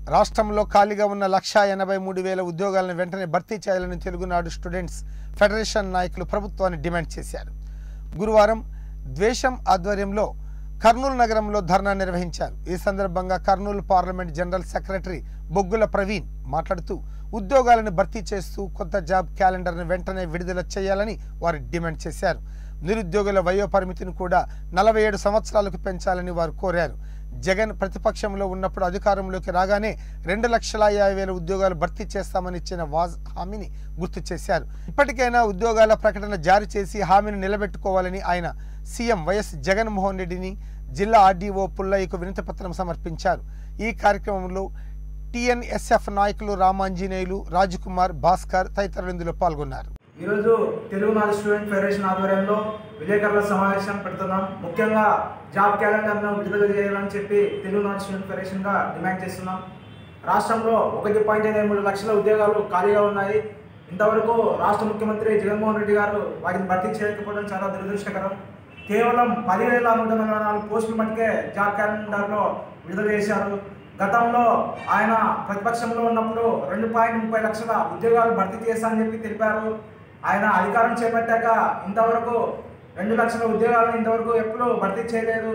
రాష్ట్రంలో ఖాళీగా ఉన్న లక్షా ఎనభై మూడు వేల ఉద్యోగాలను వెంటనే భర్తీ చేయాలని తెలుగునాడు స్టూడెంట్స్ ఫెడరేషన్ నాయకులు ప్రభుత్వాన్ని డిమాండ్ చేశారు గురువారం ద్వేషం ఆధ్వర్యంలో కర్నూలు నగరంలో ధర్నా నిర్వహించారు ఈ సందర్భంగా కర్నూలు పార్లమెంట్ జనరల్ సెక్రటరీ బొగ్గుల ప్రవీణ్ మాట్లాడుతూ ఉద్యోగాలను భర్తీ చేస్తూ కొత్త జాబ్ క్యాలెండర్ను వెంటనే విడుదల చేయాలని వారు డిమాండ్ చేశారు నిరుద్యోగుల వయో పరిమితిని కూడా నలభై ఏడు సంవత్సరాలకు పెంచాలని వారు కోరారు జగన్ ప్రతిపక్షంలో ఉన్నప్పుడు అధికారంలోకి రాగానే రెండు లక్షల యాభై వేల ఉద్యోగాలు భర్తీ చేస్తామని ఇచ్చిన వాజ్ హామీని గుర్తు చేశారు ఇప్పటికైనా ఉద్యోగాల ప్రకటన జారీ చేసి హామీని నిలబెట్టుకోవాలని ఆయన సీఎం వైఎస్ జగన్మోహన్ రెడ్డిని జిల్లా ఆర్డీఓ పుల్లయ్యకు వినతిపత్రం సమర్పించారు ఈ కార్యక్రమంలో టిఎన్ఎస్ఎఫ్ నాయకులు రామాంజనేయులు రాజకుమార్ భాస్కర్ తదితరులు ఇందులో పాల్గొన్నారు ఈరోజు తెలుగు నాడు స్టూడెంట్ ఫెడరేషన్ ఆధ్వర్యంలో విలేకరుల సమావేశం పెడుతున్నాం ముఖ్యంగా జాబ్ క్యాలెండర్ను విడుదల చేయాలని చెప్పి తెలుగు నాడు స్టూడెంట్ ఫెడరేషన్గా డిమాండ్ చేస్తున్నాం రాష్ట్రంలో ఒకటి పాయింట్ ఎనిమిది మూడు లక్షల ఉద్యోగాలు ఖాళీగా ఉన్నాయి ఇంతవరకు రాష్ట్ర ముఖ్యమంత్రి జగన్మోహన్ రెడ్డి గారు వాటిని భర్తీ చేయకపోవడం చాలా దురదృష్టకరం కేవలం పదివేల నూట నలభై నాలుగు పోస్టులు మట్టుకే జాబ్ క్యాలెండర్లో విడుదల చేశారు గతంలో ఆయన ప్రతిపక్షంలో ఉన్నప్పుడు రెండు పాయింట్ ముప్పై లక్షల ఉద్యోగాలు భర్తీ చేశారని చెప్పి తెలిపారు ఆయన అధికారం చేపట్టాక ఇంతవరకు రెండు లక్షల ఉద్యోగాలను ఇంతవరకు ఎప్పుడు భర్తీ చేయలేదు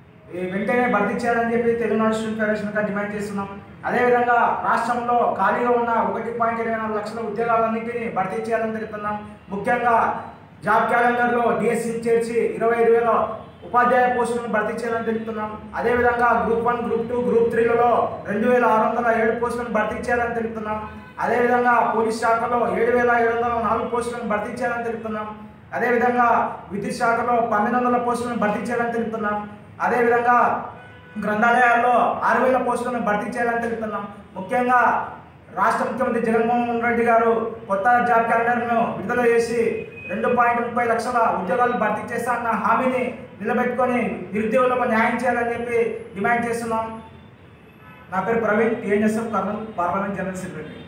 ఈ వెంటనే భర్తీ చేయాలని చెప్పి తెలుగునాడు స్టూడెంట్ ఫెడరేషన్గా డిమాండ్ చేస్తున్నాం అదేవిధంగా రాష్ట్రంలో ఖాళీగా ఉన్న ఒకటి పాయింట్ ఇరవై నాలుగు లక్షల ఉద్యోగాలన్నింటినీ భర్తీ చేయాలని తెలుపుతున్నాం ముఖ్యంగా జాబ్ క్యాలెండర్లో డిఎస్సి చేర్చి ఇరవై ఐదు వేల ఉపాధ్యాయ పోస్టులను భర్తీ చేయాలని తెలుపుతున్నాం అదేవిధంగా group one group two group త్రీలలో రెండు వేల ఆరు వందల ఏడు పోస్టులను భర్తీ చేయాలని తెలుపుతున్నాం అదేవిధంగా పోలీస్ శాఖలో ఏడు వేల ఏడు వందల నాలుగు పోస్టులను భర్తీ చేయాలని తెలుపుతున్నాం అదేవిధంగా విద్యుత్ శాఖలో పన్నెండు వందల పోస్టులను భర్తీ చేయాలని తెలుపుతున్నాం అదేవిధంగా గ్రంథాలయాల్లో ఆరు వేల పోస్టులను భర్తీ చేయాలని తెలుపుతున్నాం ముఖ్యంగా రాష్ట్ర ముఖ్యమంత్రి జగన్మోహన్ రెడ్డి గారు కొత్త జాబ్ క్యాలెండర్ను విడుదల చేసి రెండు పాయింట్ ముప్పై లక్షల ఉద్యోగాలు భర్తీ చేస్తానన్న హామీని నిలబెట్టుకొని నిరుద్యోగులకు న్యాయం చేయాలని చెప్పి డిమాండ్ చేస్తున్నాం నా పేరు Praveen TNSF Kurnool parliament general secretary